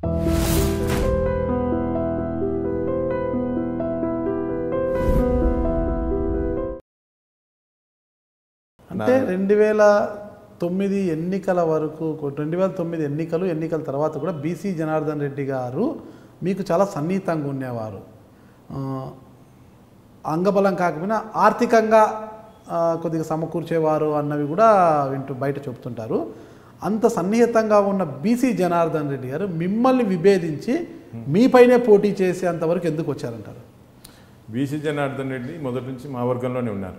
అంటే రెండు వేల తొమ్మిది ఎన్నికల వరకు రెండు వేల తొమ్మిది ఎన్నికలు ఎన్నికల తర్వాత కూడా బీసీ జనార్దన్ రెడ్డి గారు మీకు చాలా సన్నిహితంగా ఉండేవారు ఆ, అంగబలం కాకపోయినా ఆర్థికంగా ఆ, కొద్దిగా సమకూర్చేవారు అన్నవి కూడా వింటూ బయట చెప్తుంటారు అంత సన్నిహితంగా ఉన్న బీసీ జనార్దన్ రెడ్డి గారు మిమ్మల్ని విభేదించి మీపైనే పోటీ చేసేంతవరకు ఎందుకు వచ్చారంటారు బీసీ జనార్దన్ రెడ్డి మొదటి నుంచి మా వర్గంలోనే ఉన్నారు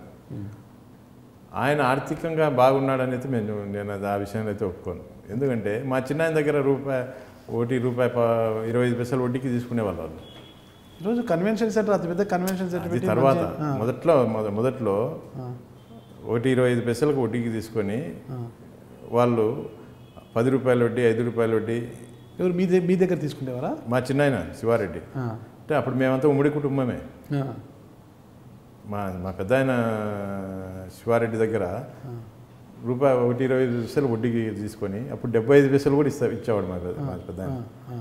ఆయన ఆర్థికంగా బాగున్నాడని మేము నేను అది ఆ విషయాన్ని అయితే ఒప్పుకోను ఎందుకంటే మా చిన్న దగ్గర రూపాయి ఒకటి రూపాయి ప- ఇరవై ఐదు పైసలు వడ్డీకి తీసుకునేవాళ్ళు వాళ్ళు ఈరోజు కన్వెన్షన్ సెంటర్ అతిపెద్ద కన్వెన్షన్ సెంటర్ అది పెట్టి తర్వాత మంచి- ఆ, మొదట్లో మొద- మొదట్లో ఆ, ఒకటి ఇరవై ఐదు పైసలకు వడ్డీకి తీసుకొని ఆ. వాళ్ళు పది రూపాయల వడ్డీ ఐదు రూపాయల వడ్డీ ఎవరు మీ దగ్గర మీ దగ్గర తీసుకునేవారా మా చిన్నాయన శివారెడ్డి ఆ, అంటే అప్పుడు మేమంతా ఉమ్మడి కుటుంబమే ఆ, మా మా పెద్ద ఆయన శివారెడ్డి దగ్గర రూపాయి ఒకటి ఇరవై ఐదు పైసలు వడ్డీకి తీసుకొని అప్పుడు డెబ్బై ఐదు పైసలు కూడా ఇస్తా ఇచ్చేవాడు మా పెద్ద- మా పెద్ద ఆ, ఆయన ఆ.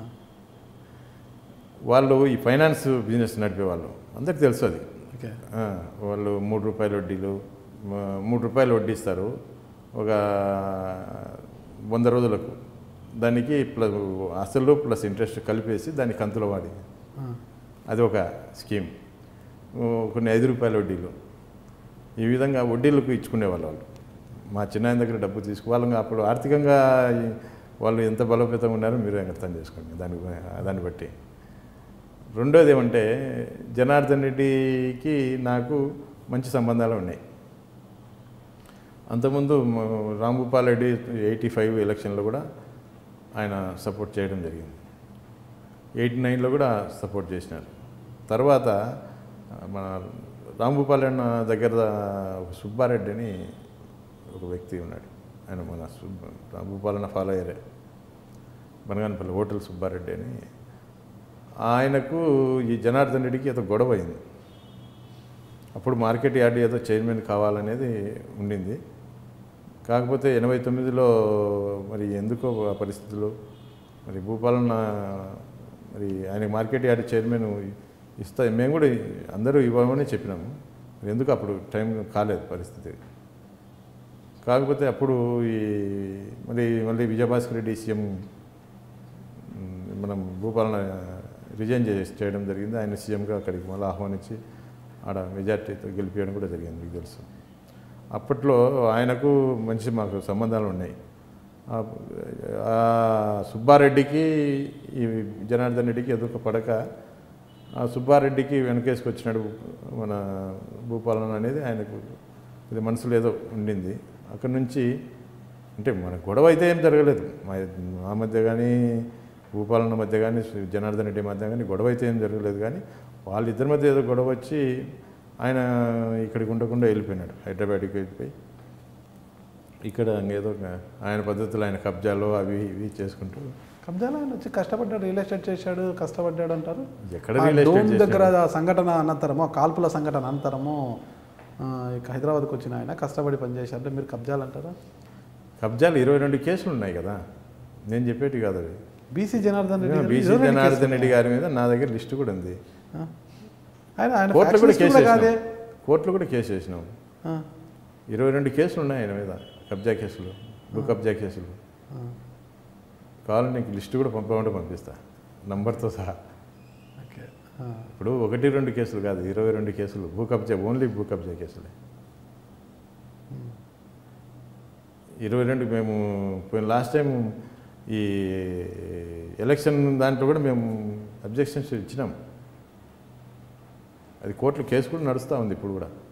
వాళ్ళు ఈ ఫైనాన్స్ బిజినెస్ నడిపేవాళ్ళు అందరికి తెలుసు అది ఓకే ఆ, వాళ్ళు మూడు రూపాయల వడ్డీలు మ- మూడు రూపాయలు వడ్డీ ఇస్తారు ఒక వంద రోజులకు దానికి ప్లస్ అసలు ప్లస్ ఇంట్రెస్ట్ కలిపేసి దాన్ని కంతులో వాడి ఆ, అది ఒక స్కీమ్ ఓ, కొన్ని ఐదు రూపాయల వడ్డీలు ఈ విధంగా వడ్డీలకు ఇచ్చుకునేవాళ్ళు వాళ్ళు మా చిన్నాయన దగ్గర డబ్బు తీసుకు వాళ్ళని అప్పుడు ఆర్థికంగా ఈ- వాళ్ళు ఎంత బలోపేతంగా ఉన్నారో మీరు అర్థం చేసుకోండి దాని దాన్ని బట్టి రెండోది ఏమంటే జనార్దన్ రెడ్డికి నాకు మంచి సంబంధాలు ఉన్నాయి అంతకుముందు మ- రాంభూపాల్ రెడ్డి ఎయిటీ ఫైవ్ ఎలక్షన్లో కూడా ఆయన సపోర్ట్ చేయడం జరిగింది ఎయిటీ నైన్లో కూడా సపోర్ట్ చేసినారు తర్వాత మన రాంభూపాల్ అన్న దగ్గర ఒక సుబ్బారెడ్డి అని ఒక వ్యక్తి ఉన్నాడు ఆయన మన సుబ్బ రాంభూపాలన్న ఫాలో అయ్యారే బనగానపల్లి హోటల్ సుబ్బారెడ్డి అని ఆయనకు ఈ జనార్దన్ రెడ్డికి ఏదో గొడవ అయింది అప్పుడు మార్కెట్ యార్డ్ ఏదో చైర్మన్ కావాలనేది ఉండింది కాకపోతే ఎనభై తొమ్మిదిలో మరి ఎందుకో ఆ పరిస్థితులు మరి భూపాలన్న మరి ఆయన మార్కెట్ యార్డ్ చైర్మన్ ఇస్తా మేము కూడా అందరూ ఇవ్వమని చెప్పినాము మరి ఎందుకు అప్పుడు టైం కాలేదు పరిస్థితి కాకపోతే అప్పుడు ఈ మరి మళ్ళీ విజయభాస్కర్ రెడ్డి సీఎం మ్, మనం భూపాలన రిజైన్ చేసి చేయడం జరిగింది ఆయన సీఎంగా అక్కడికి మళ్ళీ ఆహ్వానించి ఆడ మెజార్టీతో గెలిపించడం కూడా జరిగింది మీకు తెలుసు అప్పట్లో ఆయనకు మంచి మాకు సంబంధాలు ఉన్నాయి ఆ- ఆ సుబ్బారెడ్డికి ఈ జనార్దన్ రెడ్డికి ఎదుక పడక ఆ సుబ్బారెడ్డికి వెనకేసుకొచ్చినాడు మన భూపాలన అనేది ఆయనకు ఇది మనసులో ఏదో ఉండింది అక్కడి నుంచి అంటే మన గొడవ అయితే ఏం జరగలేదు మా మా మధ్య కానీ భూపాలన మధ్య కానీ జనార్దన్ రెడ్డి మధ్య కానీ గొడవ అయితే ఏం జరగలేదు కానీ వాళ్ళిద్దరి మధ్య ఏదో గొడవ వచ్చి ఆయన ఇక్కడికి ఉండకుండా వెళ్ళిపోయినాడు హైదరాబాద్కి వెళ్ళిపోయి ఇక్కడ ఏదో ఒక ఆయన పద్ధతులు ఆయన కబ్జాలు అవి ఇవి చేసుకుంటూ కబ్జాలో ఆయన వచ్చి కష్టపడ్డాడు రియల్ ఎస్టేట్ చేశాడు కష్టపడ్డాడు అంటారు ఎక్కడ ఆ రియల్ ఎస్టేట్ డోమ్ దగ్గర చేసినాడు? ఆ సంఘటన అనంతరము ఆ కాల్పుల సంఘటన అనంతరము ఆ, ఇక హైదరాబాద్కి వచ్చిన ఆయన కష్టపడి పనిచేశారు అంటే మీరు కబ్జాలు అంటారా కబ్జాలు ఇరవై రెండు కేసులు ఉన్నాయి కదా నేను చెప్పేటి కాదు అవి బీసీ జనార్దన్ రెడ్డి గారు బీసీ ఇరవై రెండు జనార్దన్ కేసులు రెడ్డి గారి మీద నా దగ్గర లిస్టు కూడా ఉంది ఆ. ఆయన ఆయన కోర్టులో కూడా factionist కేసు కూడా కాదే వేసినాం కోర్టులో కూడా కేసు వేసినాం ఆ, ఇరవై రెండు కేసులు ఉన్నాయి ఆయన మీద కబ్జా కేసులు భూ కబ్జా కేసులు ఆ. కావాలని నీకు లిస్టు కూడా పంపమంటే పంపిస్తా నంబర్తో సహా ఓకే ఆ. ఇప్పుడు ఒకటి రెండు కేసులు కాదు ఇరవై రెండు కేసులు భూ కబ్జా ఓన్లీ భూ కబ్జా కేసులే ఇరవై రెండు మేము పోయిన లాస్ట్ టైం ఈ ఎలక్షన్ దాంట్లో కూడా మేము అబ్జెక్షన్స్ ఇచ్చినాం అది కోర్టులో కేసు కూడా నడుస్తూ ఉంది ఇప్పుడు కూడా